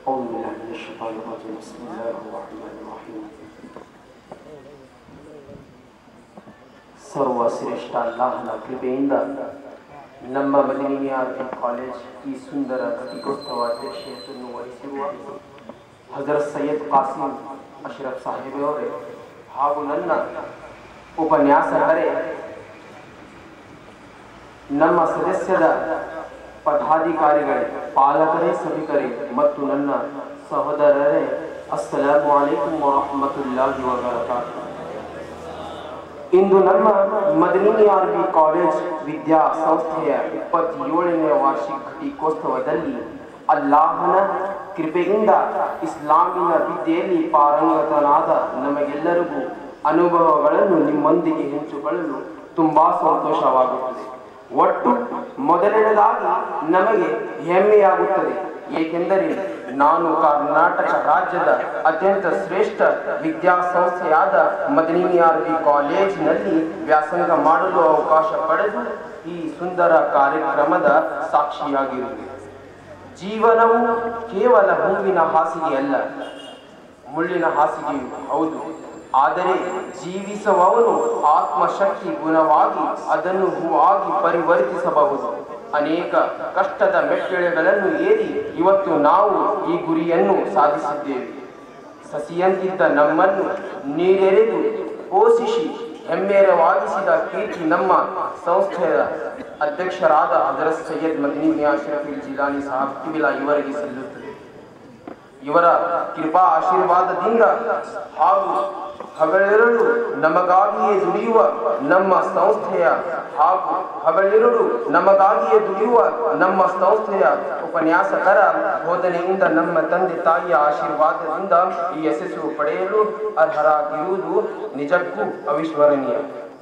أعوذ بالله من الشيطان الرجيم بسم الله الرحمن الرحيم ಸರ್ವ ಶ್ರೇಷ್ಠ ಅಲ್ಲಾಹನ ಕೃಪೆಯಿಂದ ನಮ್ಮ ಮದಿನಿಯಾರ್ತಿ ಕಾಲೇಜ್ ಈ ಸುಂದರ ಘಟಿಕೋತ್ಸವ ಅಧ್ಯಕ್ಷತೆಯನ್ನು ವಹಿಸಿರುವ ಹಜರತ್ ಸೈಯದ್ ಕಾಸಿಂ ಅಶ್ರಫ್ ಸಾಹೇಬರವರೇ ಹಾಗೂ ನನ್ನ ಉಪನ್ಯಾಸಕರೇ ನಮ್ಮ ಸದಸ್ಯದ ಪದಾಧಿಕಾರಿಗಳೇ ಪಾಲಕರೇ ಸಭಿಕರೇ ಮತ್ತು ನನ್ನ ಸಹೋದರರೇ ಅಸ್ಸಲಾಮು ಅಲೈಕುಂ ವರಹಮತುಲ್ಲಾಹಿ ವಬರಕಾತು ಇಂದು ನಮ್ಮ ಮದನಿ ಆರ್ಮಿ ಕಾಲೇಜ್ ವಿದ್ಯಾ ಸಂಸ್ಥೆಯ ಇಪ್ಪತ್ತೇಳನೇ ವಾರ್ಷಿಕ ಘಟಿಕೋತ್ಸವದಲ್ಲಿ ಅಲ್ಲಾಹನ ಕೃಪೆಯಿಂದ ಇಸ್ಲಾಮಿನ ವಿದ್ಯೆಯಲ್ಲಿ ಪಾರಂಗತನಾದ ನಮಗೆಲ್ಲರಿಗೂ ಅನುಭವಗಳನ್ನು ನಿಮ್ಮೊಂದಿಗೆ ಹಂಚಿಕೊಳ್ಳಲು ತುಂಬಾ ಸಂತೋಷವಾಗುತ್ತದೆ ಒಟ್ಟು ಮೊದಲನೇದಾಗಿ ನಮಗೆ ಹೆಮ್ಮೆಯಾಗುತ್ತದೆ ಏಕೆಂದರೆ ನಾನು ಕರ್ನಾಟಕ ರಾಜ್ಯದ ಅತ್ಯಂತ ಶ್ರೇಷ್ಠ ವಿದ್ಯಾಸಂಸ್ಥೆಯಾದ ಮದನಿಯಾರ್ವಿ ಕಾಲೇಜಿನಲ್ಲಿ ವ್ಯಾಸಂಗ ಮಾಡಲು ಅವಕಾಶ ಪಡೆದು ಈ ಸುಂದರ ಕಾರ್ಯಕ್ರಮದ ಸಾಕ್ಷಿಯಾಗಿರುವೆ ಜೀವನವು ಕೇವಲ ಹೂವಿನ ಹಾಸಿಗೆ ಅಲ್ಲ ಮುಳ್ಳಿನ ಹಾಸಿಗೆಯು ಹೌದು ಆದರೆ ಜೀವಿಸುವವನು ಆತ್ಮಶಕ್ತಿ ಗುಣವಾಗಿ ಅದನ್ನು ಹೂವಾಗಿ ಪರಿವರ್ತಿಸಬಹುದು ಅನೇಕ ಕಷ್ಟದ ಮೆಟ್ಟಿಳೆಗಳನ್ನು ಏರಿ ಇವತ್ತು ನಾವು ಈ ಗುರಿಯನ್ನು ಸಾಧಿಸಿದ್ದೇವೆ ಸಸಿಯಂತಿದ್ದ ನಮ್ಮನ್ನು ನೀರೆರೆದು ಪೋಷಿಸಿ ಹೆಮ್ಮೆರವಾಗಿಸಿದ ಕೀರ್ತಿ ನಮ್ಮ ಸಂಸ್ಥೆಯ ಅಧ್ಯಕ್ಷರಾದ ಹಜರತ್ ಸೈಯದ್ ಮದನಿ ಮಿಯಾ ಶರಫಿಲ್ ಜಿಲಾನಿ ಸಾಹಬ್ ಕಿವಿಲ ಇವರಿಗೆ ಸಲ್ಲುತ್ತದೆ ಇವರ ಕೃಪಾ ಆಶೀರ್ವಾದದಿಂದ ಹಾಗೂ ಹಗಲಿರುಳು ನಮಗಾಗಿಯೇ ದುಡಿಯುವ ನಮ್ಮ ಸಂಸ್ಥೆಯ ಹಾಗೂ ಹಗಲಿರುಳು ನಮಗಾಗಿಯೇ ದುಡಿಯುವ ನಮ್ಮ ಸಂಸ್ಥೆಯ ಉಪನ್ಯಾಸಕರ ಬೋಧನೆಯಿಂದ ನಮ್ಮ ತಂದೆ ತಾಯಿಯ ಆಶೀರ್ವಾದದಿಂದ ಈ ಯಶಸ್ಸು ಪಡೆಯಲು ಅರ್ಹರಾಗಿರುವುದು ನಿಜಕ್ಕೂ ಅವಿಸ್ಮರಣೀಯ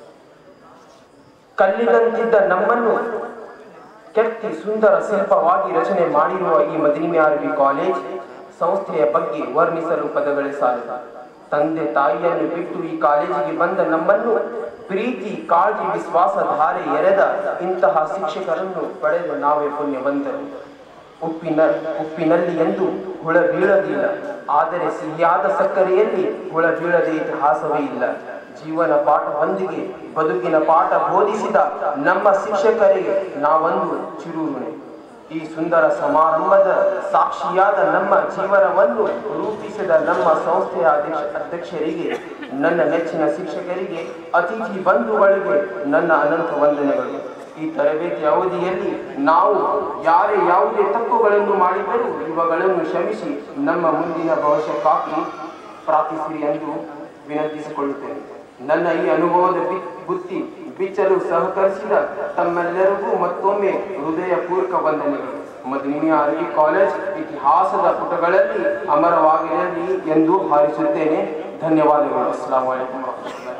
ಕಲ್ಲಿನಂತಿದ್ದ ನಮ್ಮನ್ನು ಕೆತ್ತಿ ಸುಂದರ ಶಿಲ್ಪವಾಗಿ ರಚನೆ ಮಾಡಿರುವ ಈ ಮದಿನಿಮೆ ಆರ್ವಿ ಕಾಲೇಜ್ ಸಂಸ್ಥೆಯ ಬಗ್ಗೆ ವರ್ಣಿಸಲು ಪದಗಳೇ ಸಾಲದು ತಂದೆ ತಾಯಿಯನ್ನು ಬಿಟ್ಟು ಈ ಕಾಲೇಜಿಗೆ ಬಂದ ನಮ್ಮನ್ನು ಪ್ರೀತಿ ಕಾಳಜಿ ವಿಶ್ವಾಸ ಧಾರೆ ಎರೆದ ಇಂತಹ ಶಿಕ್ಷಕರನ್ನು ಪಡೆದು ನಾವೇ ಪುಣ್ಯವಂತರು ಉಪ್ಪಿನ ಉಪ್ಪಿನಲ್ಲಿ ಎಂದು ಹುಳ ಬೀಳದಿಲ್ಲ ಆದರೆ ಸಿಹಿಯಾದ ಸಕ್ಕರೆಯಲ್ಲಿ ಹುಳ ಬೀಳದೆ ಇತಿಹಾಸವೇ ಇಲ್ಲ ಜೀವನ ಪಾಠವೊಂದಿಗೆ ಬದುಕಿನ ಪಾಠ ಬೋಧಿಸಿದ ನಮ್ಮ ಶಿಕ್ಷಕರಿಗೆ ನಾವೊಂದು ಚಿರುರುಣೆ ಈ ಸುಂದರ ಸಮಾರಂಭದ ಸಾಕ್ಷಿಯಾದ ನಮ್ಮ ಜೀವನವನ್ನು ರೂಪಿಸಿದ ನಮ್ಮ ಸಂಸ್ಥೆಯ ಅಧ್ಯಕ್ಷ ಅಧ್ಯಕ್ಷರಿಗೆ ನನ್ನ ನೆಚ್ಚಿನ ಶಿಕ್ಷಕರಿಗೆ ಅತಿಥಿ ಬಂಧುಗಳಿಗೆ ನನ್ನ ಅನಂತ ವಂದನೆಗಳು ಈ ತರಬೇತಿ ಅವಧಿಯಲ್ಲಿ ನಾವು ಯಾರೇ ಯಾವುದೇ ತಪ್ಪುಗಳನ್ನು ಮಾಡಿದರೂ ಇವುಗಳನ್ನು ಕ್ಷಮಿಸಿ ನಮ್ಮ ಮುಂದಿನ ಭವಿಷ್ಯಕ್ಕಾಗಿ ಪ್ರಾರ್ಥಿಸಿರಿ ಎಂದು ವಿನಂತಿಸಿಕೊಳ್ಳುತ್ತೇನೆ ನನ್ನ ಈ ಅನುಭವದ ಬಿ- ಬುತ್ತಿ ಬಿಚ್ಚಲು ಸಹಕರಿಸಿದ ತಮ್ಮೆಲ್ಲರಿಗೂ ಮತ್ತೊಮ್ಮೆ ಹೃದಯಪೂರ್ವಕ ವಂದನೆಗಳು ಮದನಿಯ ಅರವಿ ಕಾಲೇಜ್ ಇತಿಹಾಸದ ಪುಟಗಳಲ್ಲಿ ಅಮರವಾಗಿರಲಿ ಎಂದು ಹಾರೈಸುತ್ತೇನೆ ಧನ್ಯವಾದಗಳು ಅಸ್ಲಾಂ ವಲೈಕುಂ ವರಹಮತುಲ್ಲಾಹಿ